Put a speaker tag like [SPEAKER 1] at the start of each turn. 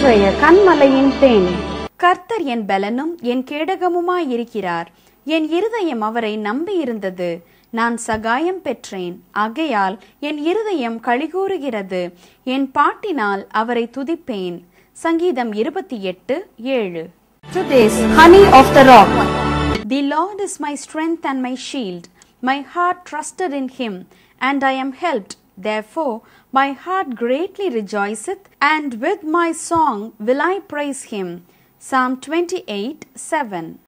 [SPEAKER 1] இன்றைய கண்மலையின் தேனி
[SPEAKER 2] கர்த்தர் என் பலனும் என் கேடகமுமாயிருக்கிறார் என் இருதயம் அவரை நம்பியிருந்தது நான் சகாயம் பெற்றேன் ஆகையால் என் இருதயம் களிகூறுகிறது என் பாட்டினால் அவரை துதிப்பேன் சங்கீதம் இருபத்தி எட்டு ஏழு
[SPEAKER 1] Today's honey of the rock.
[SPEAKER 2] The Lord is my strength and my shield. My heart trusted in him, and I am helped. Therefore, my heart greatly rejoiceth, and with my song will I praise him. Psalm 28 7.